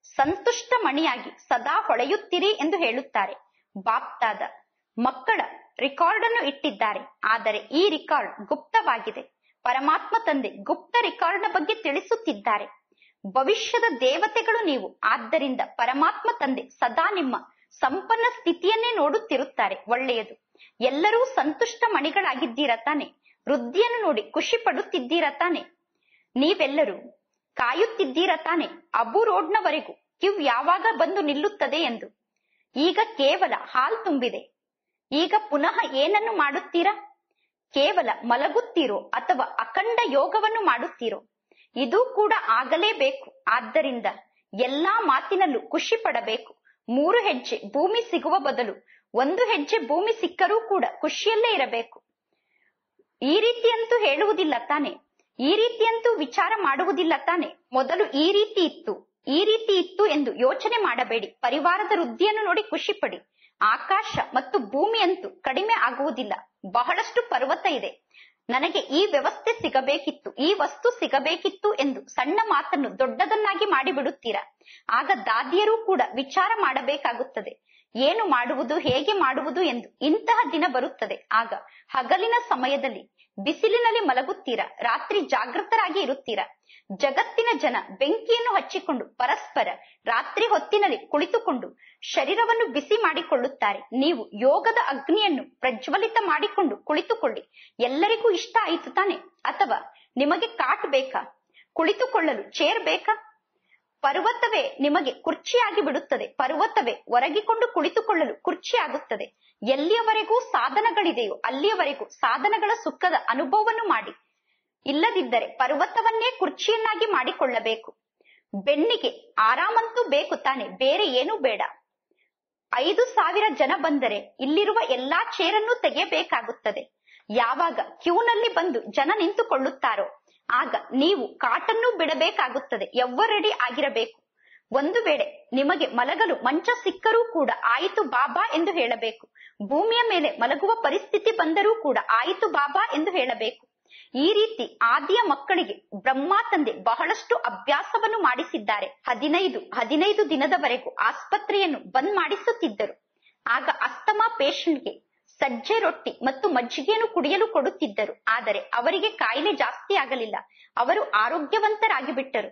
ಸಂತುಷ್ಟ ಮಣಿಯಾಗಿ ಸದಾ ಹೊಳೆಯುತ್ತೀರಿ ಎಂದು ಹೇಳುತ್ತಾರೆ ಬಾಪ್ತಾದ ಮಕ್ಕಳ ರೆಕಾರ್ಡ್ ಅನ್ನು ಇಟ್ಟಿದ್ದಾರೆ ಆದರೆ ಈ ರೆಕಾರ್ಡ್ ಗುಪ್ತವಾಗಿದೆ ಪರಮಾತ್ಮ ತಂದೆ ಗುಪ್ತ ರೆಕಾರ್ಡ್ನ ಬಗ್ಗೆ ತಿಳಿಸುತ್ತಿದ್ದಾರೆ ಭವಿಷ್ಯದ ದೇವತೆಗಳು ನೀವು ಆದ್ದರಿಂದ ಪರಮಾತ್ಮ ತಂದೆ ಸದಾ ನಿಮ್ಮ ಸಂಪನ್ನ ಸ್ಥಿತಿಯನ್ನೇ ನೋಡುತ್ತಿರುತ್ತಾರೆ ಒಳ್ಳೆಯದು ಎಲ್ಲರೂ ಸಂತುಷ್ಟ ಮಣಿಗಳಾಗಿದ್ದೀರ ತಾನೆ ವೃದ್ಧಿಯನ್ನು ನೋಡಿ ಖುಷಿ ಪಡುತ್ತಿದ್ದೀರ ತಾನೆ ನೀವೆಲ್ಲರೂ ಕಾಯುತ್ತಿದ್ದೀರ ತಾನೆ ಅಬು ರೋಡ್ನವರೆಗೂ ಕ್ಯೂ ಯಾವಾಗ ಬಂದು ನಿಲ್ಲುತ್ತದೆ ಎಂದು ಈಗ ಕೇವಲ ಹಾಲ್ ತುಂಬಿದೆ ಈಗ ಪುನಃ ಏನನ್ನು ಮಾಡುತ್ತೀರಾ ಕೇವಲ ಮಲಗುತ್ತೀರೋ ಅಥವಾ ಅಖಂಡ ಯೋಗವನ್ನು ಮಾಡುತ್ತೀರೋ ಇದು ಕೂಡ ಆಗಲೇಬೇಕು ಆದ್ದರಿಂದ ಎಲ್ಲಾ ಮಾತಿನಲ್ಲೂ ಖುಷಿ ಪಡಬೇಕು ಮೂರು ಹೆಜ್ಜೆ ಭೂಮಿ ಸಿಗುವ ಬದಲು ಒಂದು ಹೆಜ್ಜೆ ಭೂಮಿ ಸಿಕ್ಕರೂ ಕೂಡ ಖುಷಿಯಲ್ಲೇ ಇರಬೇಕು ಈ ರೀತಿಯಂತೂ ಹೇಳುವುದಿಲ್ಲ ತಾನೆ ಈ ರೀತಿಯಂತೂ ವಿಚಾರ ಮಾಡುವುದಿಲ್ಲ ತಾನೆ ಮೊದಲು ಈ ರೀತಿ ಇತ್ತು ಈ ರೀತಿ ಇತ್ತು ಎಂದು ಯೋಚನೆ ಮಾಡಬೇಡಿ ಪರಿವಾರದ ವೃದ್ಧಿಯನ್ನು ನೋಡಿ ಖುಷಿ ಪಡಿ ಆಕಾಶ ಮತ್ತು ಭೂಮಿಯಂತೂ ಕಡಿಮೆ ಆಗುವುದಿಲ್ಲ ಬಹಳಷ್ಟು ಪರ್ವತ ಇದೆ ನನಗೆ ಈ ವ್ಯವಸ್ಥೆ ಸಿಗಬೇಕಿತ್ತು ಈ ವಸ್ತು ಸಿಗಬೇಕಿತ್ತು ಎಂದು ಸಣ್ಣ ಮಾತನ್ನು ದೊಡ್ಡದನ್ನಾಗಿ ಮಾಡಿಬಿಡುತ್ತೀರಾ ಆಗ ದಾದಿಯರು ಕೂಡ ವಿಚಾರ ಮಾಡಬೇಕಾಗುತ್ತದೆ ಏನು ಮಾಡುವುದು ಹೇಗೆ ಮಾಡುವುದು ಎಂದು ಇಂತಹ ದಿನ ಬರುತ್ತದೆ ಆಗ ಹಗಲಿನ ಸಮಯದಲ್ಲಿ ಬಿಸಿಲಿನಲ್ಲಿ ಮಲಗುತ್ತೀರಾ ರಾತ್ರಿ ಜಾಗೃತರಾಗಿ ಇರುತ್ತೀರಾ ಜಗತ್ತಿನ ಜನ ಬೆಂಕಿಯನ್ನು ಹಚ್ಚಿಕೊಂಡು ಪರಸ್ಪರ ರಾತ್ರಿ ಹೊತ್ತಿನಲ್ಲಿ ಕುಳಿತುಕೊಂಡು ಶರೀರವನ್ನು ಬಿಸಿ ಮಾಡಿಕೊಳ್ಳುತ್ತಾರೆ ನೀವು ಯೋಗದ ಅಗ್ನಿಯನ್ನು ಪ್ರಜ್ವಲಿತ ಮಾಡಿಕೊಂಡು ಕುಳಿತುಕೊಳ್ಳಿ ಎಲ್ಲರಿಗೂ ಇಷ್ಟ ಆಯಿತು ತಾನೆ ಅಥವಾ ನಿಮಗೆ ಕಾಟ್ ಬೇಕಾ ಕುಳಿತುಕೊಳ್ಳಲು ಚೇರ್ ಬೇಕಾ ಪರ್ವತವೇ ನಿಮಗೆ ಕುರ್ಚಿಯಾಗಿ ಬಿಡುತ್ತದೆ ಪರ್ವತವೇ ಒರಗಿಕೊಂಡು ಕುಳಿತುಕೊಳ್ಳಲು ಕುರ್ಚಿ ಆಗುತ್ತದೆ ಎಲ್ಲಿಯವರೆಗೂ ಸಾಧನಗಳಿದೆಯೋ ಅಲ್ಲಿಯವರೆಗೂ ಸಾಧನಗಳ ಸುಖದ ಅನುಭವವನ್ನು ಮಾಡಿ ಇಲ್ಲದಿದ್ದರೆ ಪರ್ವತವನ್ನೇ ಕುರ್ಚಿಯನ್ನಾಗಿ ಮಾಡಿಕೊಳ್ಳಬೇಕು ಬೆನ್ನಿಗೆ ಆರಾಮಂತೂ ಬೇಕು ತಾನೆ ಬೇರೆ ಏನೂ ಬೇಡ ಐದು ಸಾವಿರ ಜನ ಬಂದರೆ ಇಲ್ಲಿರುವ ಎಲ್ಲಾ ಚೇರನ್ನು ತೆಗೆಯಬೇಕಾಗುತ್ತದೆ ಯಾವಾಗ ಕ್ಯೂನಲ್ಲಿ ಬಂದು ಜನ ನಿಂತುಕೊಳ್ಳುತ್ತಾರೋ ಆಗ ನೀವು ಕಾಟನ್ನು ಬಿಡಬೇಕಾಗುತ್ತದೆ ಎವ್ವರೆಡಿ ಆಗಿರಬೇಕು ಒಂದು ವೇಳೆ ನಿಮಗೆ ಮಲಗಲು ಮಂಚ ಸಿಕ್ಕರೂ ಕೂಡ ಆಯಿತು ಬಾಬಾ ಎಂದು ಹೇಳಬೇಕು ಭೂಮಿಯ ಮೇಲೆ ಮಲಗುವ ಪರಿಸ್ಥಿತಿ ಬಂದರೂ ಕೂಡ ಆಯಿತು ಬಾಬಾ ಎಂದು ಹೇಳಬೇಕು ಈ ರೀತಿ ಆದಿಯ ಮಕ್ಕಳಿಗೆ ಬ್ರಹ್ಮ ತಂದೆ ಬಹಳಷ್ಟು ಅಭ್ಯಾಸವನ್ನು ಮಾಡಿಸಿದ್ದಾರೆ ಹದಿನೈದು ಹದಿನೈದು ದಿನದವರೆಗೂ ಆಸ್ಪತ್ರೆಯನ್ನು ಬಂದ್ ಮಾಡಿಸುತ್ತಿದ್ದರು ಆಗ ಅಸ್ತಮಾ ಪೇಷಂಟ್ಗೆ ಸಜ್ಜೆ ರೊಟ್ಟಿ ಮತ್ತು ಮಜ್ಜಿಗೆಯನ್ನು ಕುಡಿಯಲು ಕೊಡುತ್ತಿದ್ದರು ಆದರೆ ಅವರಿಗೆ ಕಾಯಿಲೆ ಜಾಸ್ತಿ ಆಗಲಿಲ್ಲ ಅವರು ಆರೋಗ್ಯವಂತರಾಗಿ ಬಿಟ್ಟರು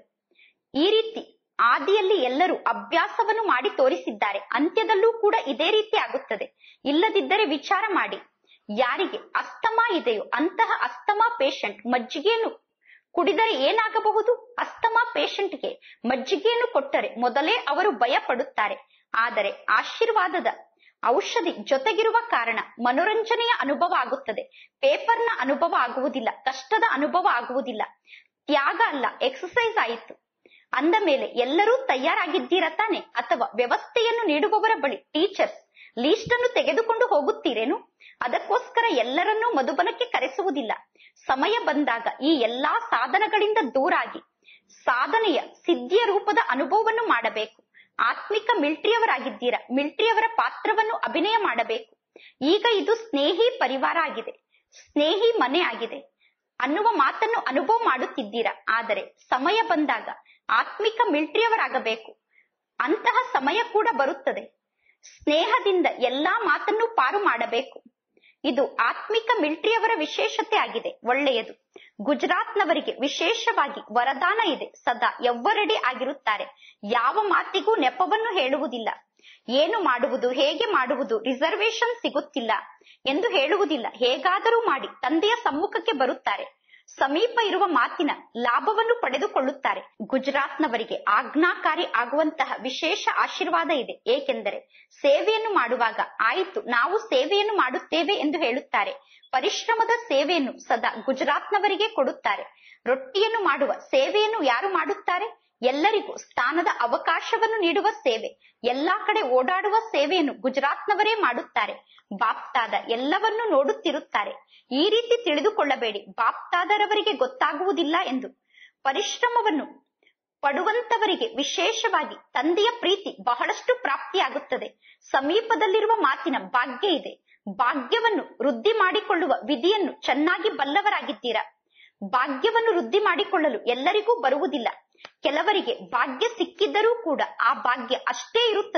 ಈ ರೀತಿ ಆದಿಯಲ್ಲಿ ಎಲ್ಲರೂ ಅಭ್ಯಾಸವನ್ನು ಮಾಡಿ ತೋರಿಸಿದ್ದಾರೆ ಅಂತ್ಯದಲ್ಲೂ ಕೂಡ ಇದೇ ರೀತಿ ಆಗುತ್ತದೆ ಇಲ್ಲದಿದ್ದರೆ ವಿಚಾರ ಮಾಡಿ ಯಾರಿಗೆ ಅಸ್ತಮಾ ಇದೆಯೋ ಅಂತಹ ಅಸ್ತಮಾ ಪೇಷಂಟ್ ಮಜ್ಜಿಗೆಯನ್ನು ಕುಡಿದರೆ ಏನಾಗಬಹುದು ಅಸ್ತಮಾ ಪೇಷಂಟ್ಗೆ ಮಜ್ಜಿಗೆಯನ್ನು ಕೊಟ್ಟರೆ ಮೊದಲೇ ಅವರು ಭಯ ಪಡುತ್ತಾರೆ ಆದರೆ ಆಶೀರ್ವಾದದ ಔಷಧಿ ಜೊತೆಗಿರುವ ಕಾರಣ ಮನೋರಂಜನೆಯ ಅನುಭವ ಆಗುತ್ತದೆ ಪೇಪರ್ನ ಅನುಭವ ಆಗುವುದಿಲ್ಲ ಕಷ್ಟದ ಅನುಭವ ಆಗುವುದಿಲ್ಲ ತ್ಯಾಗ ಅಲ್ಲ ಎಕ್ಸಸೈಸ್ ಆಯಿತು ಅಂದ ಮೇಲೆ ಎಲ್ಲರೂ ತಯಾರಾಗಿದ್ದೀರಾ ತಾನೆ ಅಥವಾ ವ್ಯವಸ್ಥೆಯನ್ನು ನೀಡುವವರ ಬಳಿ ಟೀಚರ್ಸ್ ಲೀಸ್ಟ್ ಅನ್ನು ತೆಗೆದುಕೊಂಡು ಹೋಗುತ್ತೀರೇನು ಅದಕ್ಕೋಸ್ಕರ ಎಲ್ಲರನ್ನೂ ಮಧುಬನಕ್ಕೆ ಕರೆಸುವುದಿಲ್ಲ ಸಮಯ ಬಂದಾಗ ಈ ಎಲ್ಲಾ ಸಾಧನಗಳಿಂದ ದೂರಾಗಿ ಸಾಧನೆಯ ಸಿದ್ಧಿಯ ರೂಪದ ಅನುಭವವನ್ನು ಮಾಡಬೇಕು ಆತ್ಮಿಕ ಮಿಲ್ಟ್ರಿಯವರಾಗಿದ್ದೀರಾ ಮಿಲ್ಟ್ರಿಯವರ ಪಾತ್ರವನ್ನು ಅಭಿನಯ ಮಾಡಬೇಕು ಈಗ ಇದು ಸ್ನೇಹಿ ಪರಿವಾರ ಆಗಿದೆ ಸ್ನೇಹಿ ಮನೆ ಆಗಿದೆ ಅನ್ನುವ ಮಾತನ್ನು ಅನುಭವ ಮಾಡುತ್ತಿದ್ದೀರಾ ಆದರೆ ಸಮಯ ಬಂದಾಗ ಆತ್ಮಿಕ ಮಿಲ್ಟ್ರಿಯವರಾಗಬೇಕು ಅಂತಹ ಸಮಯ ಕೂಡ ಬರುತ್ತದೆ ಸ್ನೇಹದಿಂದ ಎಲ್ಲಾ ಮಾತನ್ನು ಪಾರು ಮಾಡಬೇಕು ಇದು ಆತ್ಮಿಕ ಮಿಲ್ಟ್ರಿಯವರ ವಿಶೇಷತೆ ಆಗಿದೆ ಒಳ್ಳೆಯದು ಗುಜರಾತ್ನವರಿಗೆ ವಿಶೇಷವಾಗಿ ವರದಾನ ಇದೆ ಸದಾ ಎವ್ವರೆಡೆ ಆಗಿರುತ್ತಾರೆ ಯಾವ ಮಾತಿಗೂ ನೆಪವನ್ನು ಹೇಳುವುದಿಲ್ಲ ಏನು ಮಾಡುವುದು ಹೇಗೆ ಮಾಡುವುದು ರಿಸರ್ವೇಶನ್ ಸಿಗುತ್ತಿಲ್ಲ ಎಂದು ಹೇಳುವುದಿಲ್ಲ ಹೇಗಾದರೂ ಮಾಡಿ ತಂದೆಯ ಸಮ್ಮುಖಕ್ಕೆ ಬರುತ್ತಾರೆ ಸಮೀಪ ಇರುವ ಮಾತಿನ ಲಾಭವನ್ನು ಪಡೆದುಕೊಳ್ಳುತ್ತಾರೆ ಗುಜರಾತ್ನವರಿಗೆ ಆಜ್ಞಾಕಾರಿ ಆಗುವಂತಹ ವಿಶೇಷ ಆಶೀರ್ವಾದ ಇದೆ ಏಕೆಂದರೆ ಸೇವೆಯನ್ನು ಮಾಡುವಾಗ ಆಯಿತು ನಾವು ಸೇವೆಯನ್ನು ಮಾಡುತ್ತೇವೆ ಎಂದು ಹೇಳುತ್ತಾರೆ ಪರಿಶ್ರಮದ ಸೇವೆಯನ್ನು ಸದಾ ಗುಜರಾತ್ನವರಿಗೆ ಕೊಡುತ್ತಾರೆ ರೊಟ್ಟಿಯನ್ನು ಮಾಡುವ ಸೇವೆಯನ್ನು ಯಾರು ಮಾಡುತ್ತಾರೆ ಎಲ್ಲರಿಗೂ ಸ್ಥಾನದ ಅವಕಾಶವನ್ನು ನೀಡುವ ಸೇವೆ ಎಲ್ಲಾ ಕಡೆ ಓಡಾಡುವ ಸೇವೆಯನ್ನು ಗುಜರಾತ್ನವರೇ ಮಾಡುತ್ತಾರೆ ಬಾಪ್ತಾದ ಎಲ್ಲವನ್ನೂ ನೋಡುತ್ತಿರುತ್ತಾರೆ ಈ ರೀತಿ ತಿಳಿದುಕೊಳ್ಳಬೇಡಿ ಬಾಪ್ತಾದರವರಿಗೆ ಗೊತ್ತಾಗುವುದಿಲ್ಲ ಎಂದು ಪರಿಶ್ರಮವನ್ನು ಪಡುವಂತವರಿಗೆ ವಿಶೇಷವಾಗಿ ತಂದೆಯ ಪ್ರೀತಿ ಬಹಳಷ್ಟು ಪ್ರಾಪ್ತಿಯಾಗುತ್ತದೆ ಸಮೀಪದಲ್ಲಿರುವ ಮಾತಿನ ಭಾಗ್ಯ ಇದೆ ಭಾಗ್ಯವನ್ನು ವೃದ್ಧಿ ಮಾಡಿಕೊಳ್ಳುವ ವಿಧಿಯನ್ನು ಚೆನ್ನಾಗಿ ಬಲ್ಲವರಾಗಿದ್ದೀರಾ ಭಾಗ್ಯವನ್ನು ವೃದ್ಧಿ ಮಾಡಿಕೊಳ್ಳಲು ಎಲ್ಲರಿಗೂ ಬರುವುದಿಲ್ಲ ಕೆಲವರಿಗೆ ಭಾಗ್ಯ ಸಿಕ್ಕಿದ್ದರೂ ಕೂಡ ಆ ಭಾಗ್ಯ ಅಷ್ಟೇ ಇರುತ್ತದೆ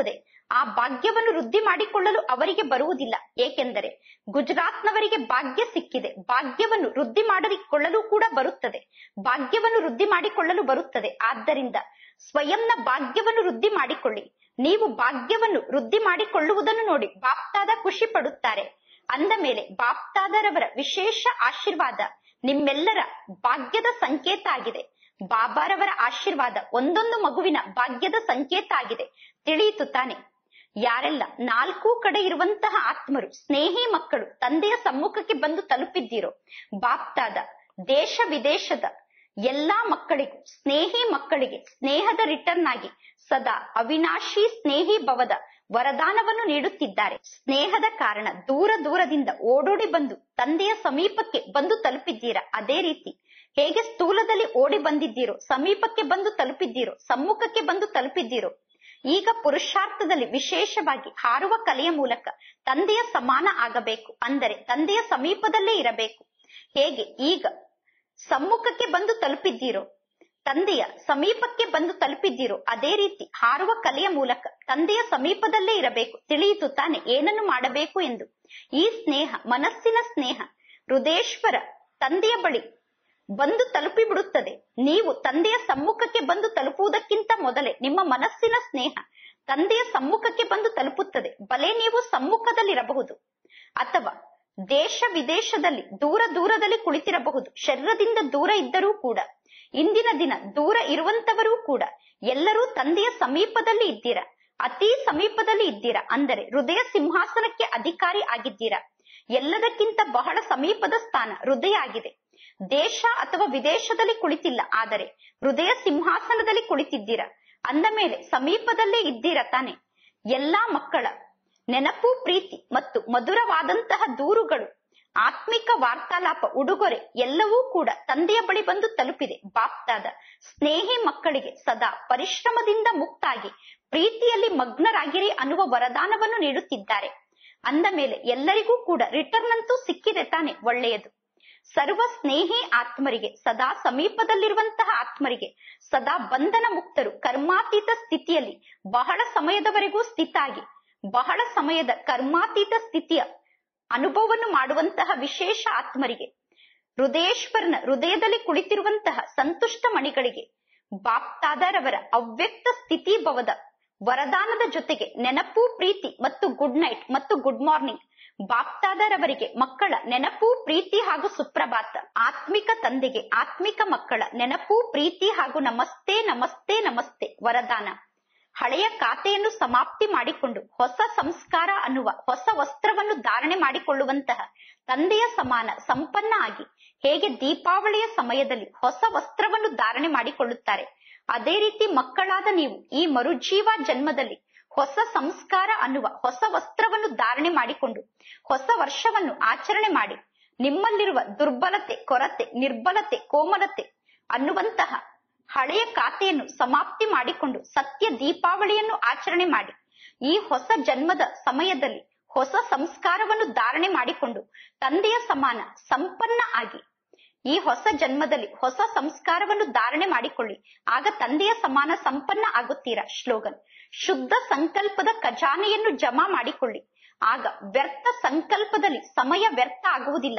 ಆ ಭಾಗ್ಯವನ್ನು ವೃದ್ಧಿ ಮಾಡಿಕೊಳ್ಳಲು ಅವರಿಗೆ ಬರುವುದಿಲ್ಲ ಏಕೆಂದರೆ ಗುಜರಾತ್ನವರಿಗೆ ಭಾಗ್ಯ ಸಿಕ್ಕಿದೆ ಭಾಗ್ಯವನ್ನು ವೃದ್ಧಿ ಮಾಡಿಕೊಳ್ಳಲು ಕೂಡ ಬರುತ್ತದೆ ಭಾಗ್ಯವನ್ನು ವೃದ್ಧಿ ಮಾಡಿಕೊಳ್ಳಲು ಬರುತ್ತದೆ ಆದ್ದರಿಂದ ಸ್ವಯಂನ ಭಾಗ್ಯವನ್ನು ವೃದ್ಧಿ ಮಾಡಿಕೊಳ್ಳಿ ನೀವು ಭಾಗ್ಯವನ್ನು ವೃದ್ಧಿ ಮಾಡಿಕೊಳ್ಳುವುದನ್ನು ನೋಡಿ ಬಾಪ್ತಾದ ಖುಷಿ ಪಡುತ್ತಾರೆ ಅಂದ ಮೇಲೆ ಬಾಪ್ತಾದರವರ ವಿಶೇಷ ಆಶೀರ್ವಾದ ನಿಮ್ಮೆಲ್ಲರ ಭಾಗ್ಯದ ಸಂಕೇತ ಆಗಿದೆ ಬಾಬಾರವರ ಆಶೀರ್ವಾದ ಒಂದೊಂದು ಮಗುವಿನ ಭಾಗ್ಯದ ಸಂಕೇತ ಆಗಿದೆ ತಿಳಿಯಿತು ತಾನೆ ಯಾರೆಲ್ಲ ನಾಲ್ಕು ಕಡೆ ಇರುವಂತಹ ಆತ್ಮರು ಸ್ನೇಹಿ ಮಕ್ಕಳು ತಂದೆಯ ಸಮ್ಮುಖಕ್ಕೆ ಬಂದು ತಲುಪಿದ್ದೀರೋ ಬಾಪ್ತಾದ ದೇಶ ವಿದೇಶದ ಎಲ್ಲಾ ಮಕ್ಕಳಿಗೂ ಸ್ನೇಹಿ ಮಕ್ಕಳಿಗೆ ಸ್ನೇಹದ ರಿಟರ್ನ್ ಆಗಿ ಸದಾ ಅವಿನಾಶಿ ಸ್ನೇಹಿ ಭವದ ವರದಾನವನ್ನು ನೀಡುತ್ತಿದ್ದಾರೆ ಸ್ನೇಹದ ಕಾರಣ ದೂರ ದೂರದಿಂದ ಓಡೋಡಿ ಬಂದು ತಂದೆಯ ಸಮೀಪಕ್ಕೆ ಬಂದು ತಲುಪಿದ್ದೀರಾ ಅದೇ ರೀತಿ ಹೇಗೆ ಸ್ಥೂಲದಲ್ಲಿ ಓಡಿ ಬಂದಿದ್ದೀರೋ ಸಮೀಪಕ್ಕೆ ಬಂದು ತಲುಪಿದ್ದೀರೋ ಸಮ್ಮುಖಕ್ಕೆ ಬಂದು ತಲುಪಿದ್ದೀರೋ ಈಗ ಪುರುಷಾರ್ಥದಲ್ಲಿ ವಿಶೇಷವಾಗಿ ಹಾರುವ ಕಲೆಯ ಮೂಲಕ ತಂದೆಯ ಸಮಾನ ಆಗಬೇಕು ಅಂದರೆ ತಂದೆಯ ಸಮೀಪದಲ್ಲೇ ಇರಬೇಕು ಹೇಗೆ ಈಗ ಸಮ್ಮುಖಕ್ಕೆ ಬಂದು ತಲುಪಿದ್ದೀರೋ ತಂದೆಯ ಸಮೀಪಕ್ಕೆ ಬಂದು ತಲುಪಿದ್ದೀರೋ ಅದೇ ರೀತಿ ಹಾರುವ ಕಲೆಯ ಮೂಲಕ ತಂದೆಯ ಸಮೀಪದಲ್ಲೇ ಇರಬೇಕು ತಿಳಿಯಿತು ತಾನೆ ಏನನ್ನು ಮಾಡಬೇಕು ಎಂದು ಈ ಸ್ನೇಹ ಮನಸ್ಸಿನ ಸ್ನೇಹ ಹೃದಯೇಶ್ವರ ತಂದೆಯ ಬಳಿ ಬಂದು ತಲುಪಿ ಬಿಡುತ್ತದೆ ನೀವು ತಂದೆಯ ಸಮ್ಮುಖಕ್ಕೆ ಬಂದು ತಲುಪುವುದಕ್ಕಿಂತ ಮೊದಲೇ ನಿಮ್ಮ ಮನಸ್ಸಿನ ಸ್ನೇಹ ತಂದೆಯ ಸಮ್ಮುಖಕ್ಕೆ ಬಂದು ತಲುಪುತ್ತದೆ ಬಲೆ ನೀವು ಸಮ್ಮುಖದಲ್ಲಿರಬಹುದು ಅಥವಾ ದೇಶ ವಿದೇಶದಲ್ಲಿ ದೂರ ದೂರದಲ್ಲಿ ಕುಳಿತಿರಬಹುದು ಶರೀರದಿಂದ ದೂರ ಇದ್ದರೂ ಕೂಡ ಇಂದಿನ ದಿನ ದೂರ ಇರುವಂತವರೂ ಕೂಡ ಎಲ್ಲರೂ ತಂದೆಯ ಸಮೀಪದಲ್ಲಿ ಇದ್ದೀರಾ ಅತಿ ಸಮೀಪದಲ್ಲಿ ಇದ್ದೀರಾ ಅಂದರೆ ಹೃದಯ ಸಿಂಹಾಸನಕ್ಕೆ ಅಧಿಕಾರಿ ಆಗಿದ್ದೀರಾ ಎಲ್ಲದಕ್ಕಿಂತ ಬಹಳ ಸಮೀಪದ ಸ್ಥಾನ ಹೃದಯ ಆಗಿದೆ ದೇಶ ಅಥವಾ ವಿದೇಶದಲ್ಲಿ ಕುಳಿತಿಲ್ಲ ಆದರೆ ಹೃದಯ ಸಿಂಹಾಸನದಲ್ಲಿ ಕುಳಿತಿದ್ದೀರಾ ಅಂದ ಮೇಲೆ ಸಮೀಪದಲ್ಲೇ ಇದ್ದೀರಾ ತಾನೆ ಎಲ್ಲಾ ಮಕ್ಕಳ ನೆನಪು ಪ್ರೀತಿ ಮತ್ತು ಮಧುರವಾದಂತಹ ದೂರುಗಳು ಆತ್ಮಿಕ ವಾರ್ತಾಲಾಪ ಉಡುಗೊರೆ ಎಲ್ಲವೂ ಕೂಡ ತಂದೆಯ ಬಳಿ ಬಂದು ತಲುಪಿದೆ ಬಾಪ್ತಾದ ಸ್ನೇಹಿ ಮಕ್ಕಳಿಗೆ ಸದಾ ಪರಿಶ್ರಮದಿಂದ ಮುಕ್ತಾಗಿ ಪ್ರೀತಿಯಲ್ಲಿ ಮಗ್ನರಾಗಿರಿ ಅನ್ನುವ ವರದಾನವನ್ನು ನೀಡುತ್ತಿದ್ದಾರೆ ಅಂದ ಮೇಲೆ ಎಲ್ಲರಿಗೂ ಕೂಡ ರಿಟರ್ನ್ ಅಂತೂ ಸಿಕ್ಕಿದೆ ತಾನೆ ಒಳ್ಳೆಯದು ಸರ್ವ ಸ್ನೇಹಿ ಆತ್ಮರಿಗೆ ಸದಾ ಸಮೀಪದಲ್ಲಿರುವಂತಹ ಆತ್ಮರಿಗೆ ಸದಾ ಬಂಧನ ಮುಕ್ತರು ಕರ್ಮಾತೀತ ಸ್ಥಿತಿಯಲ್ಲಿ ಬಹಳ ಸಮಯದವರೆಗೂ ಸ್ಥಿತಾಗಿ ಬಹಳ ಸಮಯದ ಕರ್ಮಾತೀತ ಸ್ಥಿತಿಯ ಅನುಭವವನ್ನು ಮಾಡುವಂತಹ ವಿಶೇಷ ಆತ್ಮರಿಗೆ ಹೃದಯೇಶ್ವರನ ಹೃದಯದಲ್ಲಿ ಕುಳಿತಿರುವಂತಹ ಸಂತುಷ್ಟ ಮಣಿಗಳಿಗೆ ಬಾಪ್ತಾದರವರ ಅವ್ಯಕ್ತ ಸ್ಥಿತಿ ಭವದ ವರದಾನದ ಜೊತೆಗೆ ನೆನಪು ಪ್ರೀತಿ ಮತ್ತು ಗುಡ್ ನೈಟ್ ಮತ್ತು ಗುಡ್ ಮಾರ್ನಿಂಗ್ ಬಾಪ್ತಾದರವರಿಗೆ ಮಕ್ಕಳ ನೆನಪು ಪ್ರೀತಿ ಹಾಗೂ ಸುಪ್ರಭಾತ ಆತ್ಮಿಕ ತಂದೆಗೆ ಆತ್ಮಿಕ ಮಕ್ಕಳ ನೆನಪು ಪ್ರೀತಿ ಹಾಗೂ ನಮಸ್ತೆ ನಮಸ್ತೆ ನಮಸ್ತೆ ವರದಾನ ಹಳೆಯ ಖಾತೆಯನ್ನು ಸಮಾಪ್ತಿ ಮಾಡಿಕೊಂಡು ಹೊಸ ಸಂಸ್ಕಾರ ಅನ್ನುವ ಹೊಸ ವಸ್ತ್ರವನ್ನು ಧಾರಣೆ ಮಾಡಿಕೊಳ್ಳುವಂತಹ ತಂದೆಯ ಸಮಾನ ಸಂಪನ್ನ ಆಗಿ ಹೇಗೆ ದೀಪಾವಳಿಯ ಸಮಯದಲ್ಲಿ ಹೊಸ ವಸ್ತ್ರವನ್ನು ಧಾರಣೆ ಮಾಡಿಕೊಳ್ಳುತ್ತಾರೆ ಅದೇ ರೀತಿ ಮಕ್ಕಳಾದ ನೀವು ಈ ಮರುಜೀವ ಜನ್ಮದಲ್ಲಿ ಹೊಸ ಸಂಸ್ಕಾರ ಅನ್ನುವ ಹೊಸ ವಸ್ತ್ರವನ್ನು ಧಾರಣೆ ಮಾಡಿಕೊಂಡು ಹೊಸ ವರ್ಷವನ್ನು ಆಚರಣೆ ಮಾಡಿ ನಿಮ್ಮಲ್ಲಿರುವ ದುರ್ಬಲತೆ ಕೊರತೆ ನಿರ್ಬಲತೆ ಕೋಮಲತೆ ಅನ್ನುವಂತಹ ಹಳೆಯ ಖಾತೆಯನ್ನು ಸಮಾಪ್ತಿ ಮಾಡಿಕೊಂಡು ಸತ್ಯ ದೀಪಾವಳಿಯನ್ನು ಆಚರಣೆ ಮಾಡಿ ಈ ಹೊಸ ಜನ್ಮದ ಸಮಯದಲ್ಲಿ ಹೊಸ ಸಂಸ್ಕಾರವನ್ನು ಧಾರಣೆ ಮಾಡಿಕೊಂಡು ತಂದೆಯ ಸಮಾನ ಸಂಪನ್ನ ಆಗಿ ಈ ಹೊಸ ಜನ್ಮದಲ್ಲಿ ಹೊಸ ಸಂಸ್ಕಾರವನ್ನು ಧಾರಣೆ ಮಾಡಿಕೊಳ್ಳಿ ಆಗ ತಂದೆಯ ಸಮಾನ ಸಂಪನ್ನ ಆಗುತ್ತೀರಾ ಶ್ಲೋಗನ್ ಶುದ್ಧ ಸಂಕಲ್ಪದ ಖಜಾನೆಯನ್ನು ಜಮಾ ಮಾಡಿಕೊಳ್ಳಿ ಆಗ ವ್ಯರ್ಥ ಸಂಕಲ್ಪದಲ್ಲಿ ಸಮಯ ವ್ಯರ್ಥ ಆಗುವುದಿಲ್ಲ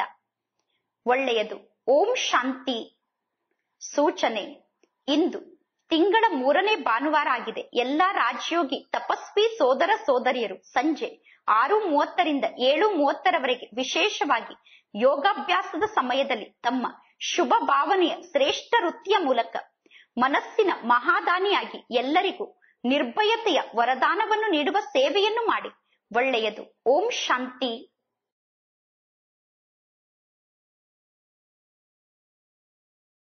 ಒಳ್ಳೆಯದು ಓಂ ಶಾಂತಿ ಸೂಚನೆ ಇಂದು ತಿಂಗಳ ಮೂರನೇ ಭಾನುವಾರ ಆಗಿದೆ ಎಲ್ಲಾ ರಾಜಯೋಗಿ ತಪಸ್ವಿ ಸೋದರ ಸೋದರಿಯರು ಸಂಜೆ ಆರು ಮೂವತ್ತರಿಂದ ಏಳು ಮೂವತ್ತರವರೆಗೆ ವಿಶೇಷವಾಗಿ ಯೋಗಾಭ್ಯಾಸದ ಸಮಯದಲ್ಲಿ ತಮ್ಮ ಶುಭ ಭಾವನೆಯ ಶ್ರೇಷ್ಠ ವೃತ್ತಿಯ ಮೂಲಕ ಮನಸ್ಸಿನ ಮಹಾದಾನಿಯಾಗಿ ಎಲ್ಲರಿಗೂ ನಿರ್ಭಯತೆಯ ವರದಾನವನ್ನು ನೀಡುವ ಸೇವೆಯನ್ನು ಮಾಡಿ ಒಳ್ಳೆಯದು ಓಂ ಶಾಂತಿ